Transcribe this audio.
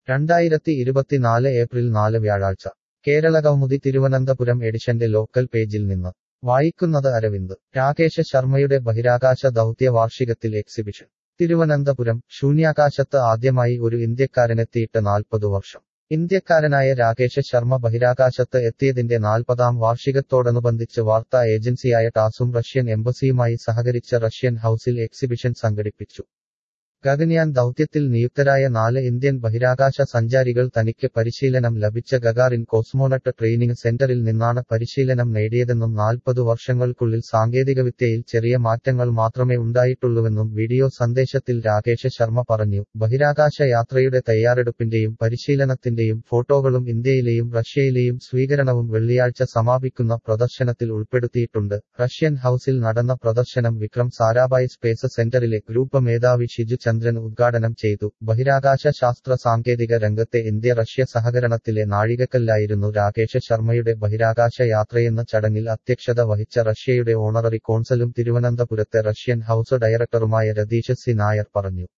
രണ്ടായിരത്തി ഇരുപത്തിനാല് ഏപ്രിൽ നാല് വ്യാഴാഴ്ച കേരളകൗമുദി തിരുവനന്തപുരം എഡിഷന്റെ ലോക്കൽ പേജിൽ നിന്ന് വായിക്കുന്നത് അരവിന്ദ് രാകേഷ ശർമ്മയുടെ ബഹിരാകാശ ദൗത്യ വാർഷികത്തിൽ എക്സിബിഷൻ തിരുവനന്തപുരം ശൂന്യാകാശത്ത് ആദ്യമായി ഒരു ഇന്ത്യക്കാരനെത്തിയിട്ട് നാൽപ്പതു വർഷം ഇന്ത്യക്കാരനായ രാകേഷ ശർമ്മ ബഹിരാകാശത്ത് എത്തിയതിന്റെ നാൽപ്പതാം വാർഷികത്തോടനുബന്ധിച്ച് വാർത്താ ഏജൻസിയായ ടാസും റഷ്യൻ എംബസിയുമായി സഹകരിച്ച റഷ്യൻ ഹൌസിൽ എക്സിബിഷൻ സംഘടിപ്പിച്ചു ഗഗൻയാൻ ദൗത്യത്തിൽ നിയുക്തരായ നാല് ഇന്ത്യൻ ബഹിരാകാശ സഞ്ചാരികൾ തനിക്ക് പരിശീലനം ലഭിച്ച ഗഗാറിൻ കോസ്മോണട്ട് ട്രെയിനിംഗ് സെന്ററിൽ നിന്നാണ് പരിശീലനം നേടിയതെന്നും നാൽപ്പതു വർഷങ്ങൾക്കുള്ളിൽ സാങ്കേതികവിദ്യയിൽ ചെറിയ മാറ്റങ്ങൾ മാത്രമേ ഉണ്ടായിട്ടുള്ളൂവെന്നും വീഡിയോ സന്ദേശത്തിൽ രാകേഷ ശർമ്മ പറഞ്ഞു ബഹിരാകാശ യാത്രയുടെ തയ്യാറെടുപ്പിന്റെയും പരിശീലനത്തിന്റെയും ഫോട്ടോകളും ഇന്ത്യയിലെയും റഷ്യയിലെയും സ്വീകരണവും വെള്ളിയാഴ്ച സമാപിക്കുന്ന പ്രദർശനത്തിൽ ഉൾപ്പെടുത്തിയിട്ടുണ്ട് റഷ്യൻ ഹൌസിൽ നടന്ന പ്രദർശനം വിക്രം സാരാഭായ് സ്പേസ് സെന്ററിലെ ഗ്രൂപ്പ് മേധാവി ഷിജു ചന്ദ്രൻ ഉദ്ഘാടനം ചെയ്തു ബഹിരാകാശ ശാസ്ത്ര സാങ്കേതിക രംഗത്തെ ഇന്ത്യ റഷ്യ സഹകരണത്തിലെ നാഴികക്കല്ലായിരുന്നു രാകേഷ ശർമ്മയുടെ ബഹിരാകാശ യാത്രയെന്ന ചടങ്ങിൽ അധ്യക്ഷത വഹിച്ച റഷ്യയുടെ ഓണററി കോൺസലും തിരുവനന്തപുരത്തെ റഷ്യൻ ഹൌസ് ഡയറക്ടറുമായ രതീഷ് സി നായർ പറഞ്ഞു